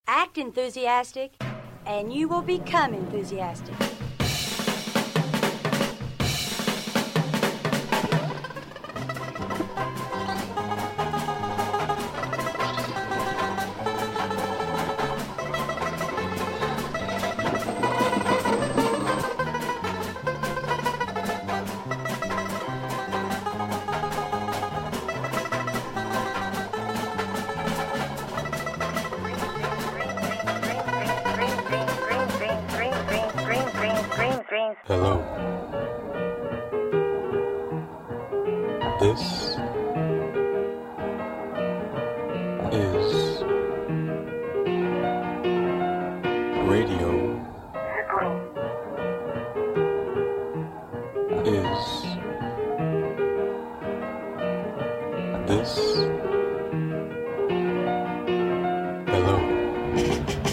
Act enthusiastic, and you will become enthusiastic. Hello. This is radio is this hello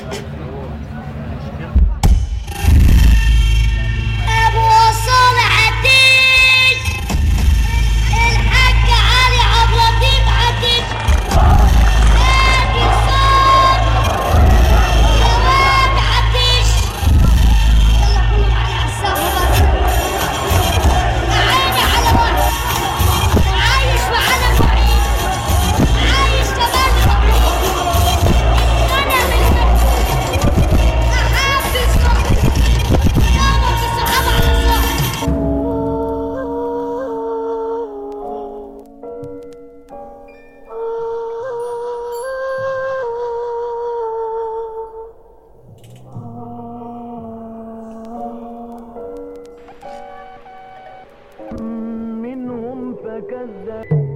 ابو صالح عتيش الحاج علي عبد اللطيف عتيش نادي صاد جواد عتيش يلا كلهم على السفر عيني على بعض عايش معانا بعيد عايش كمان بعيد انا من احب الصحب يلا في الصحاب على الصحب منهم فكذب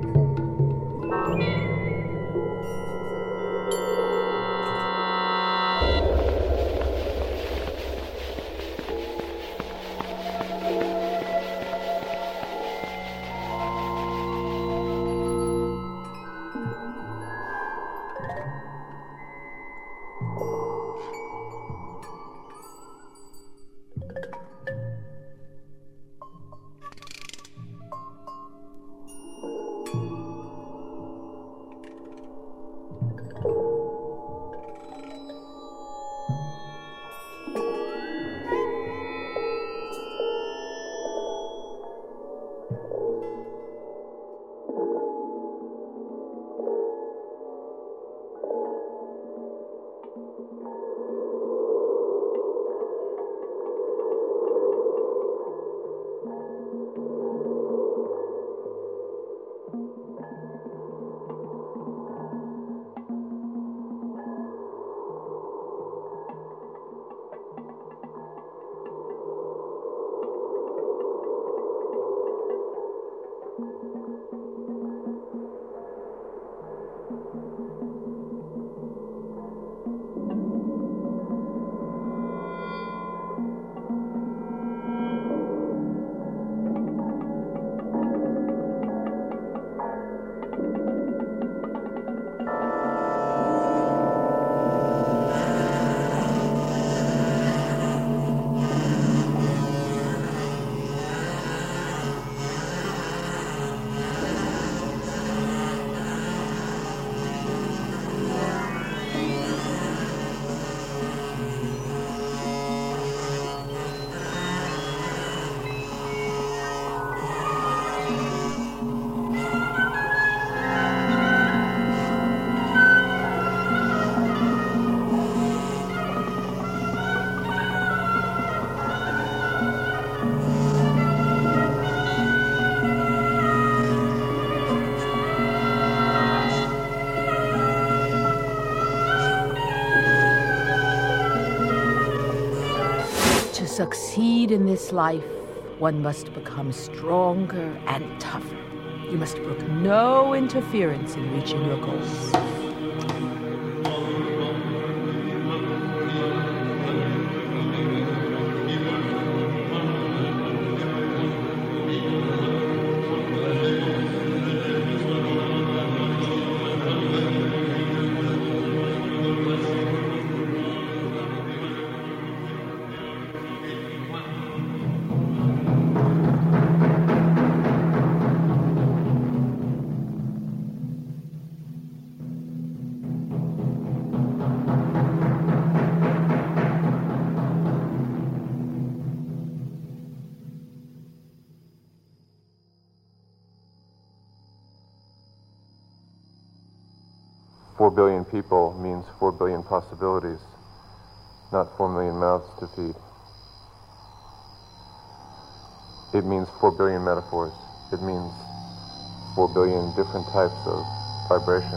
To succeed in this life, one must become stronger and tougher. You must brook no interference in reaching your goals. four billion people means four billion possibilities, not four million mouths to feed. It means four billion metaphors. It means four billion different types of vibration.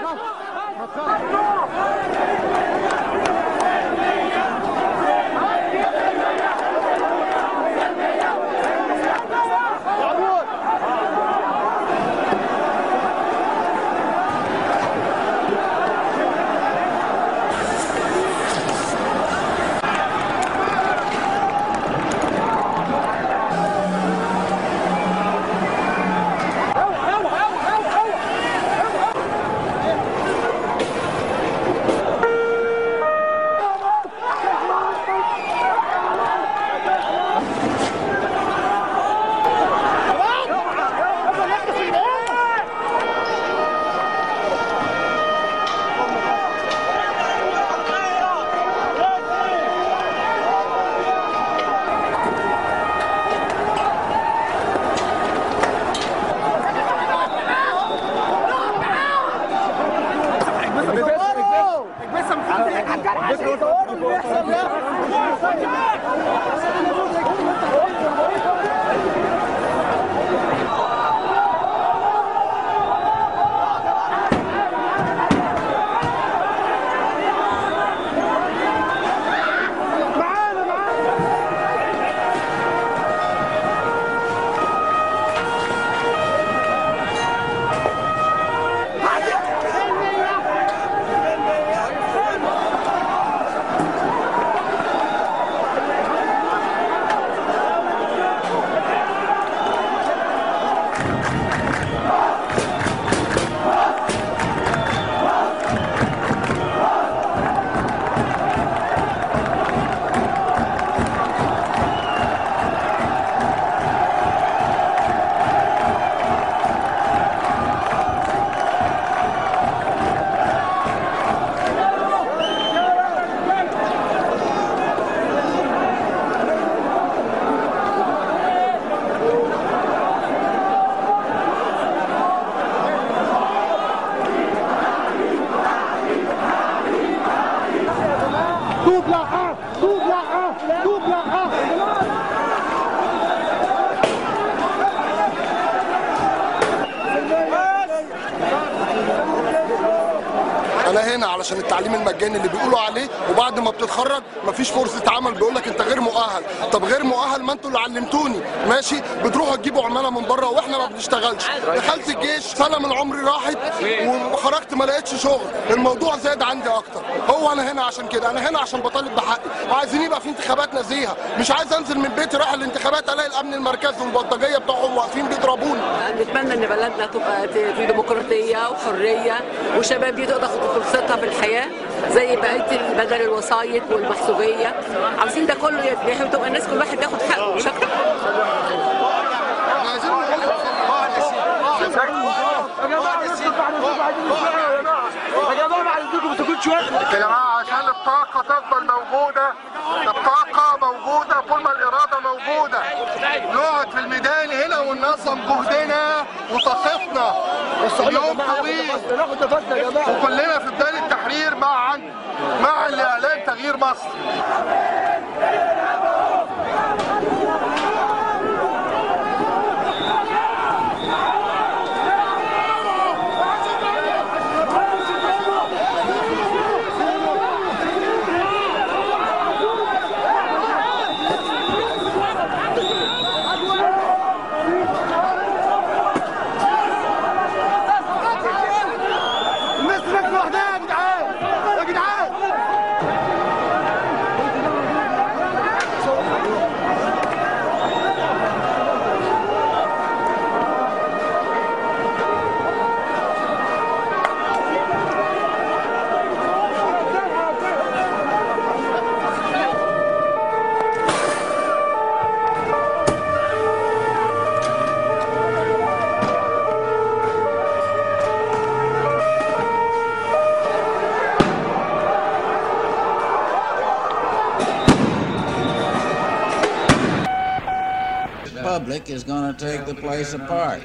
انا هنا علشان التعليم المجاني اللي بيقولوا عليه وبعد ما بتتخرج مفيش فرصه عمل بيقول لك انت غير مؤهل طب غير مؤهل ما انتوا اللي علمتوني ماشي بتروحوا تجيبوا عماله من بره واحنا ما بنشتغلش دخلت الجيش سنه من عمري راحت وخرجت ما لقيتش شغل الموضوع زاد عندي اكتر هو انا هنا عشان كده انا هنا عشان بطالب بحقي وعايزين يبقى في انتخابات نزيهه مش عايز انزل من بيتي رايح الانتخابات الاقي الامن المركزي والبلطجيه بتوعهم واقفين بيضربوني نتمنى ان بلدنا تبقى في ديمقراطيه وحريه والشباب دي تقدر تاخد فرصتها في الحياه زي بقيه بدل الوسايط والمحسوبيه عاوزين ده كله يتباهي وتبقى الناس كل واحد ياخد حقه مش اكتر يا جماعه عشان الطاقه تفضل موجوده الطاقه موجوده طول ما الاراده موجوده نقعد في الميدان هنا وننظم جهدنا وطاقتنا اليوم طويل وكلنا في بدايه التحرير معا مع الاعلان تغيير مصر The public is going to take the place apart.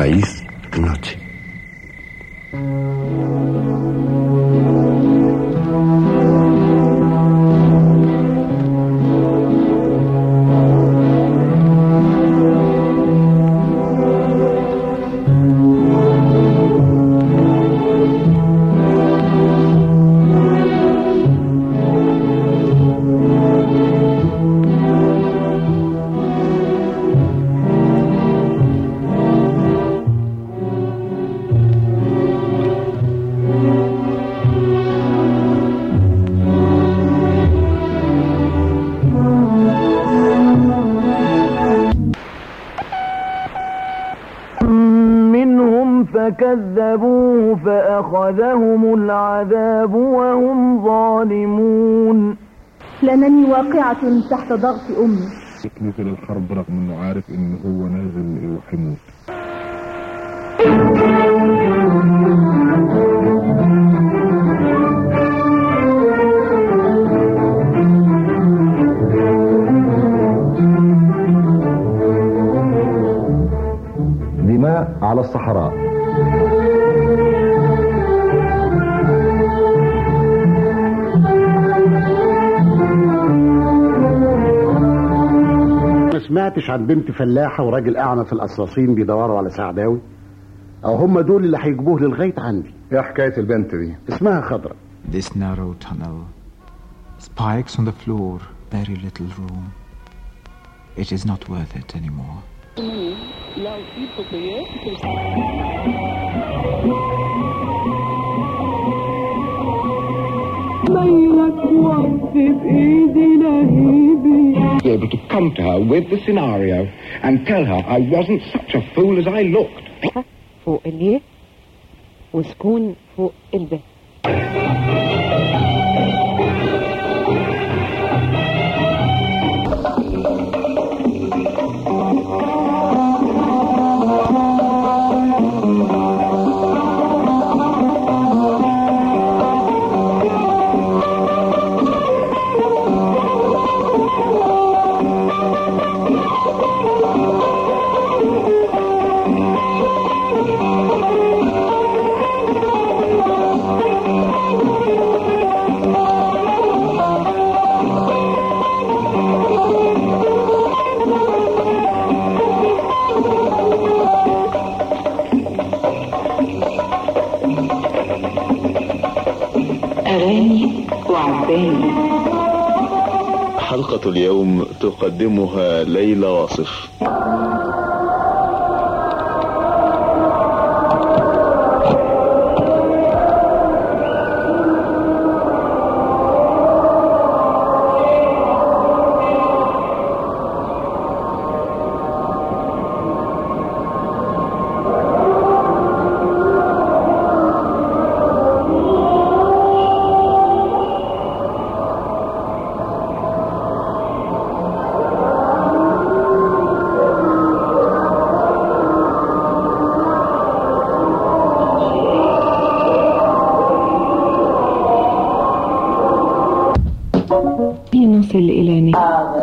Feliz noche. منهم فكذبوه فأخذهم العذاب وهم ظالمون لأنني واقعة تحت ضغط أمي نزل الحرب رغم انه عارف ان هو نازل يروح يموت دماء على الصحراء ما سمعتش عن بنت فلاحة وراجل أعمى في القصاصين بيدوروا على سعداوي أو هم دول اللي هيجيبوه للغاية عندي ايه حكاية البنت دي اسمها خضرة This narrow tunnel, spikes on the floor, very little room. It is not worth it anymore. be able to come to her with the scenario and tell her I wasn't such a fool as I looked. فوق الياء وسكون فوق الباء أغاني وعباني حلقة اليوم تقدمها ليلى واصف نصل إلى نهاية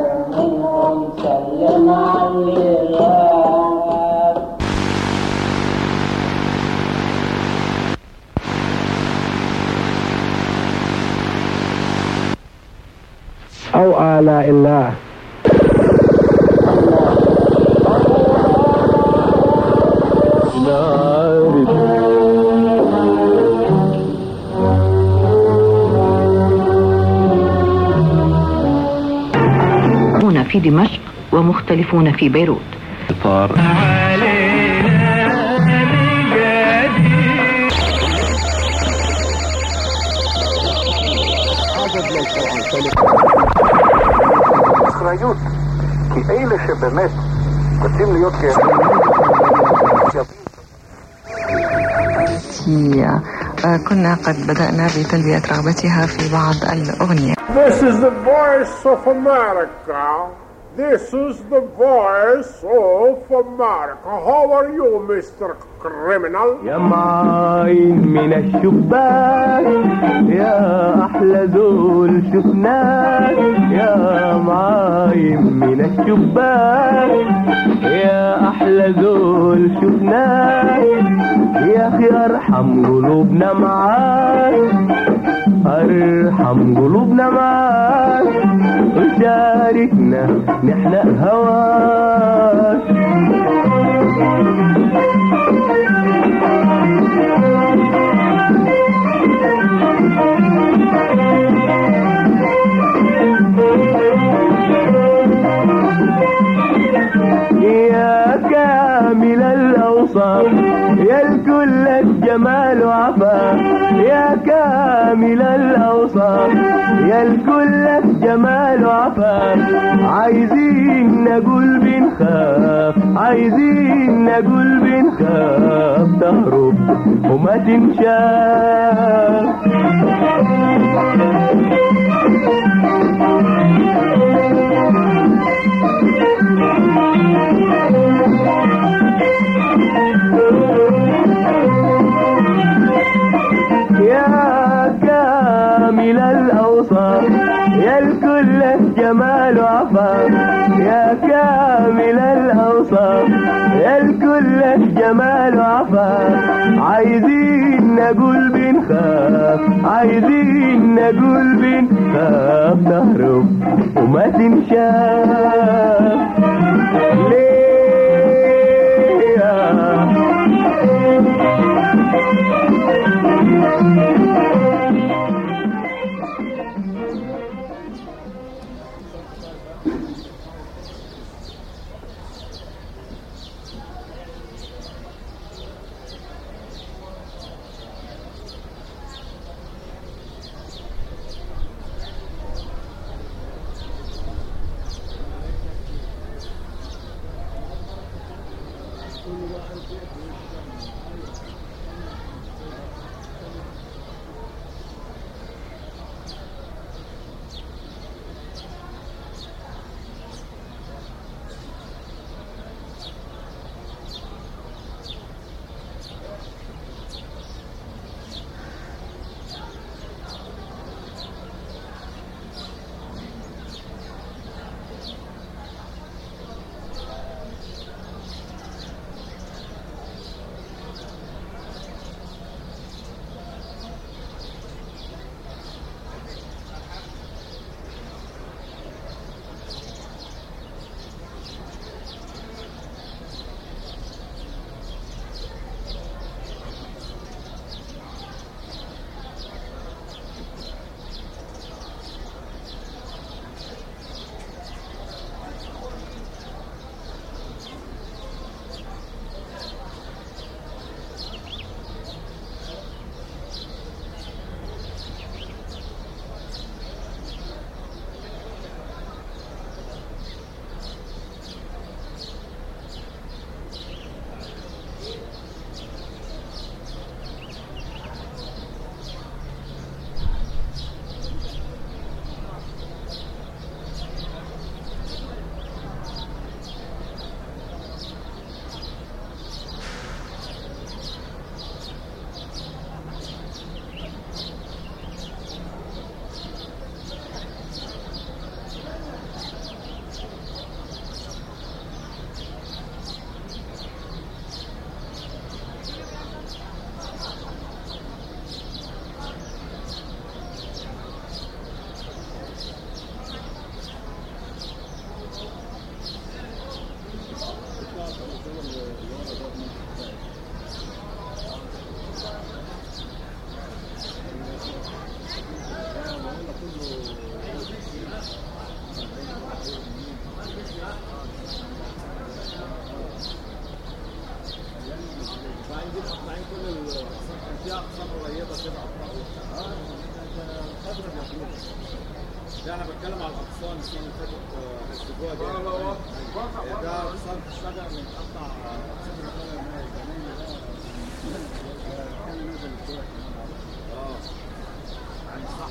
أو آلاء الله هنا في دمشق ومختلفون في بيروت אחריות, כי אלה שבאמת רוצים להיות كنا قد بدأنا بتلبية رغبتها في بعض الأغنية This is the voice of America. This is the voice of America. How are you, Mr. Criminal? يا معين من الشباك يا أحلى ذول شفناك يا معين نايم من الشباك يا احلى ذول شفناك يا اخي ارحم قلوبنا معاك ارحم قلوبنا معاك وشاركنا نحلق هواك يا كامل الأوصاف يا الكل الجمال وعفاف يا كامل الأوصاف يا الكل الجمال وعفاف عايزين نقول بنخاف عايزين نقول بنخاف تهرب وما تنشاف يا كامل الأوصاف يا الكل الجمال وعفاف يا كامل الأوصاف يا الكل الجمال وعفاف عايزين نقول بنخاف عايزين نقول بنخاف تهرب وما تنشاف ليه يا ده انا بتكلم على الاغصان السنه اللي فاتت آه، الاسبوع ده ده اغصان في الشجر متقطع آه، صفر طالع من الجنين ده آه، كان نازل الكوره كمان اه يعني صح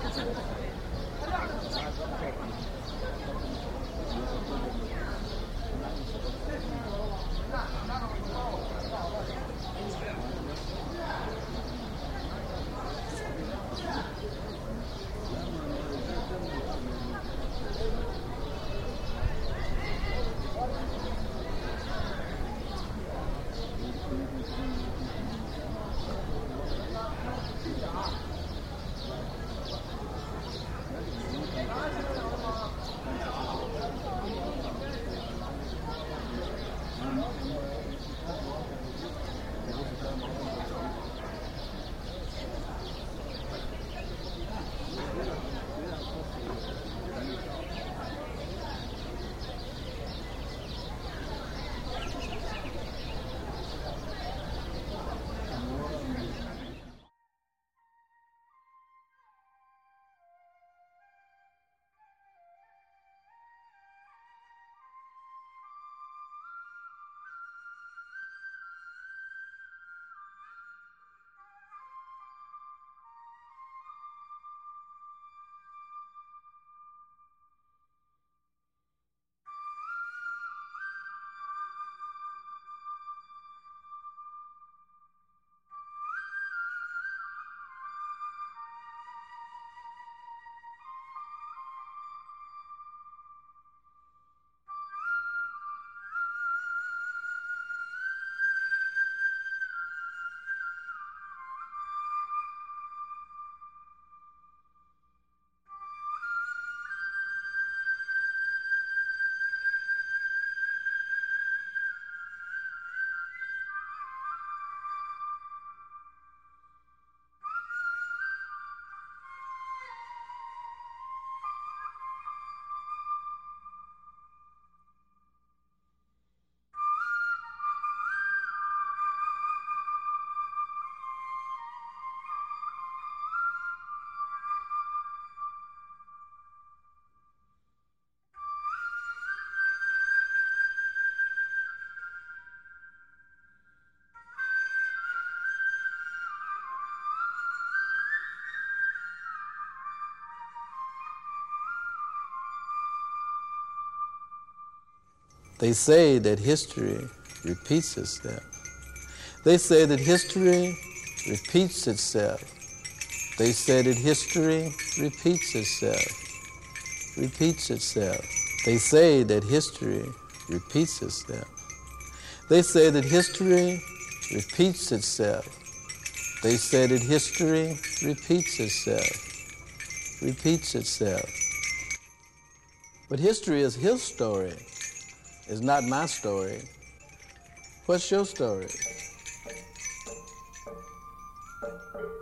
They say that history repeats itself. They say that history repeats itself. They say that history repeats itself. Repeats itself. They say that history repeats itself. They say that history repeats itself. They say that history repeats itself. Repeats itself. But history is his story. It's not my story. What's your story?